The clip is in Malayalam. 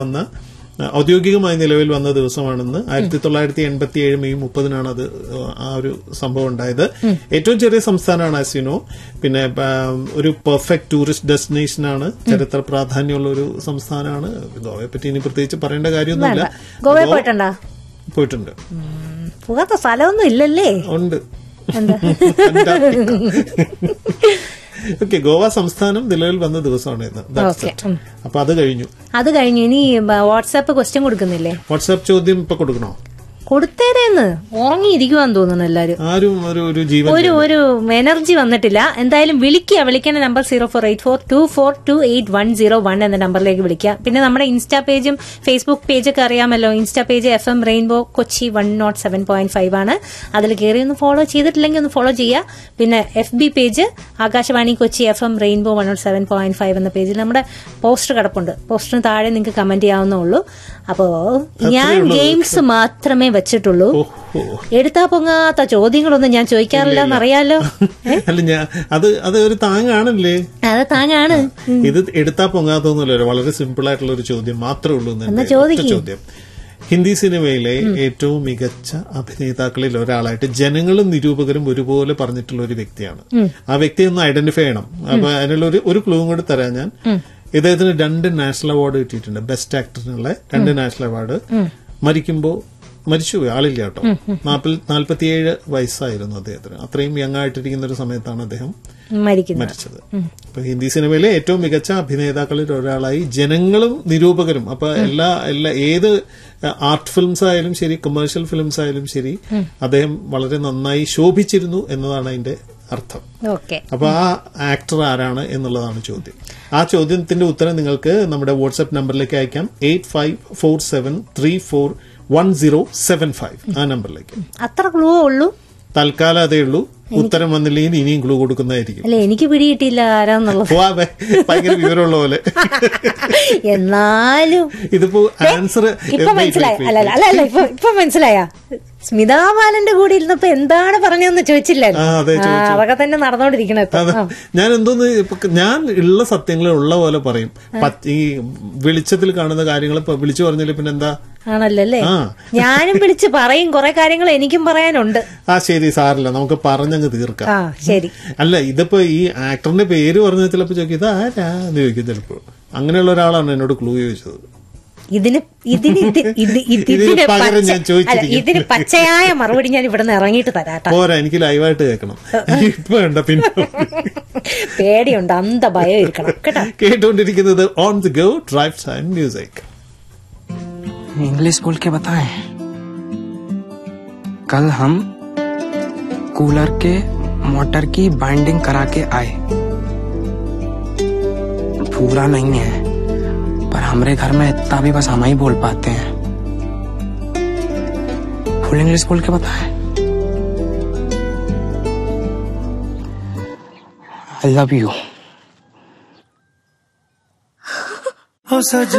വന്ന ഔദ്യോഗികമായി നിലവിൽ വന്ന ദിവസമാണെന്ന് ആയിരത്തി തൊള്ളായിരത്തി എൺപത്തി ഏഴ് മെയ് മുപ്പതിനാണ് അത് ആ ഒരു സംഭവം ഉണ്ടായത് ഏറ്റവും ചെറിയ സംസ്ഥാനമാണ് ആസിനോ പിന്നെ ആ, ഒരു പെർഫെക്റ്റ് ടൂറിസ്റ്റ് ഡെസ്റ്റിനേഷൻ ആണ് ചരിത്ര പ്രാധാന്യമുള്ള ഒരു സംസ്ഥാനമാണ് ഗോവയെ പറ്റി ഇനി പ്രത്യേകിച്ച് പറയേണ്ട കാര്യമൊന്നുമില്ല ഗോവയിൽ ഗോ- പോയിട്ടുണ്ടോ പോയിട്ടുണ്ട് പോകാത്ത സ്ഥലമൊന്നും ഇല്ലല്ലേ ഉണ്ട് ഓക്കെ ഗോവ സംസ്ഥാനം നിലവിൽ വന്ന ദിവസമാണ് ഇന്ന് That's Okay. it. അപ്പൊ അത് കഴിഞ്ഞു അത് കഴിഞ്ഞു ഇനി വാട്സാപ്പ് ക്വസ്റ്റ്യൻ കൊടുക്കുന്നില്ലേ വാട്സാപ്പ് ചോദ്യം ഇപ്പൊ കൊടുക്കണോ കൊടുത്തേരേന്ന് ഉറങ്ങിയിരിക്കുവാന്ന് തോന്നുന്നു എല്ലാരും ആരും ഒരു ഒരു ജീവൻ ഒരു ഒരു എനർജി വന്നിട്ടില്ല എന്തായാലും വിളിക്കുക വിളിക്കേണ്ട number zero four eight four two four two eight one zero one എന്ന നമ്പറിലേക്ക് വിളിക്കുക പിന്നെ നമ്മുടെ ഇൻസ്റ്റാ പേജും ഫേസ്ബുക്ക് പേജൊക്കെ അറിയാമല്ലോ insta page F M rainbow Kochi one nought seven point five ആണ് അതിൽ കയറി ഒന്ന് ഫോളോ ചെയ്തിട്ടില്ലെങ്കിൽ ഒന്ന് ഫോളോ ചെയ്യുക പിന്നെ F B page Akashvani Kochi F M rainbow one nought seven point five എന്ന പേജിൽ നമ്മുടെ പോസ്റ്റർ കിടപ്പുണ്ട് പോസ്റ്ററിന് താഴെ നിങ്ങൾക്ക് കമന്റ് ചെയ്യാവുന്നേ ഉള്ളൂ അപ്പോ ഞാൻ ഗെയിംസ് മാത്രമേ വെച്ചിട്ടുള്ളൂ ഓഹോ എടുത്താ പൊങ്ങാത്ത ചോദ്യങ്ങളൊന്നും ഞാൻ ചോദിക്കാറില്ല എന്നറിയാലോ അല്ല ഞാൻ അത് അത് ഒരു താങ്ങാണല്ലേ അത് താങ്ങാണ് ഇത് എടുത്താ പൊങ്ങാത്തൊന്നുമില്ല വളരെ സിമ്പിൾ ആയിട്ടുള്ള ഒരു ചോദ്യം മാത്രമേ ഉള്ളൂ എന്ന് എന്നാ എൻ്റെ ചോദിക്ക്. ഒറ്റ ചോദ്യം ഹിന്ദി സിനിമയിലെ ഏറ്റവും മികച്ച അഭിനേതാക്കളിൽ ഒരാളായിട്ട് ജനങ്ങളും നിരൂപകരും ഒരുപോലെ പറഞ്ഞിട്ടുള്ള ഒരു വ്യക്തിയാണ് ആ വ്യക്തിയെ ഒന്ന് ഐഡന്റിഫൈ ചെയ്യണം അപ്പൊ അതിനുള്ള ഒരു ഒരു ക്ലൂവും കൂടി തരാം ഞാൻ ഇദ്ദേഹത്തിന് രണ്ട് നാഷണൽ അവാർഡ് കിട്ടിയിട്ടുണ്ട് ബെസ്റ്റ് ആക്ടറിനുള്ള രണ്ട് നാഷണൽ അവാർഡ് മരിക്കുമ്പോ മരിച്ചുപോയി ആളില്ല കേട്ടോ നാൽപ്പത്തി നാൽപ്പത്തിയേഴ് വയസ്സായിരുന്നു അദ്ദേഹത്തിന് അത്രയും യങ് ആയിട്ടിരിക്കുന്ന ഒരു സമയത്താണ് അദ്ദേഹം മരിക്കുന്നത് മരിച്ചത് അപ്പൊ ഹിന്ദി സിനിമയിലെ ഏറ്റവും മികച്ച അഭിനേതാക്കളിൽ ഒരാളായി ജനങ്ങളും നിരൂപകരും അപ്പൊ എല്ലാ എല്ലാ ഏത് ആർട്ട് ഫിലിംസ് ആയാലും ശരി കൊമേഴ്ഷ്യൽ ഫിലിംസ് ആയാലും ശരി അദ്ദേഹം വളരെ നന്നായി ശോഭിച്ചിരുന്നു എന്നതാണ് അതിന്റെ അർത്ഥം ഓക്കെ അപ്പൊ ആ ആക്ടർ ആരാണ് എന്നുള്ളതാണ് ചോദ്യം ആ ചോദ്യത്തിന്റെ ഉത്തരം നിങ്ങൾക്ക് നമ്മുടെ വാട്സ്ആപ്പ് നമ്പറിലേക്ക് അയക്കാം eight five four seven three four one zero seven five ആ നമ്പറിലേക്ക് അത്ര ക്ലൂ ഉള്ളൂ തൽക്കാലം അതേ ഉള്ളൂ ഉത്തരം വന്നില്ലെങ്കിൽ ഇനിയും ക്ലൂ കൊടുക്കുന്നതായിരിക്കും അല്ല എനിക്ക് പിടികിട്ടിയില്ല ആരാന്നുള്ളത് വാ, ബേ. ഭയങ്കര വിവരമുള്ള പോലെ എന്നാലും ഇതിപ്പോ ആൻസർ ഇപ്പൊ മനസ്സിലായ അല്ല അല്ല അല്ല അല്ല ഇപ്പൊ ഇപ്പൊ മനസ്സിലായ സ്മിതാ ബാലന്റെ കൂടെ ഇരുന്നപ്പോ എന്താണ് പറഞ്ഞതെന്ന് ചോദിച്ചില്ലല്ലോ ആ, അതെ, ആ, അതൊക്കെ തന്നെ നടന്നോണ്ടിരിക്കണം ഇപ്പൊ അതെ ആ. ഞാൻ എന്തോന്ന് ഇപ്പൊ ഞാൻ ഉള്ള സത്യങ്ങൾ ഉള്ള പോലെ പറയും പച്ച- ഈ വെളിച്ചത്തിൽ കാണുന്ന കാര്യങ്ങൾ ഇപ്പൊ വിളിച്ചു പറഞ്ഞില്ല പിന്നെ എന്താ ആണല്ലോ അല്ലേ ആ. ഞാനും വിളിച്ച് പറയും കുറെ കാര്യങ്ങൾ എനിക്കും പറയാനുണ്ട് ആ ശരി സാറില്ല നമുക്ക് പറഞ്ഞങ്ങ് തീർക്കാം ആ ശരി അല്ല ഇതിപ്പോ ഈ ആക്ടറിന്റെ പേര് പറഞ്ഞ ചിലപ്പോ ചോദിക്കും ഇത് ആരാ എന്ന് ചോദിക്കും ചിലപ്പോ അങ്ങനെയുള്ള ഒരാളാണ് എന്നോട് ക്ലൂ ചോദിച്ചത് ഇതിന് ഇതിന് ഇത് ഇത് ഇത് ഇതിന് ഇതിന് പകരം പച്ച- ഞാൻ ചോദിച്ചിരിക്കും. അല്ല, ഇതിന് പച്ചയായ മറുപടി ഞാൻ ഇവിടെ നിന്ന് ഇറങ്ങിയിട്ട് തരാട്ടോ പോരാ എനിക്ക് ലൈവായിട്ട് കേൾക്കണം ഇപ്പൊ വേണ്ട പിന്നെ പേടിയുണ്ട് അന്ത ഭയം ഇരിക്കണം കേട്ടോ കേട്ടുകൊണ്ടിരിക്കുന്നത് on the go drive time music English बोल के बताएं कल हम कूलर के मोटर की बाइंडिंग करा के आए पूरा नहीं है पर हमारे घर में इतना भी बस हम ही बोल पाते हैं फुल इंग्लिश बोल के बताएं आई लव यू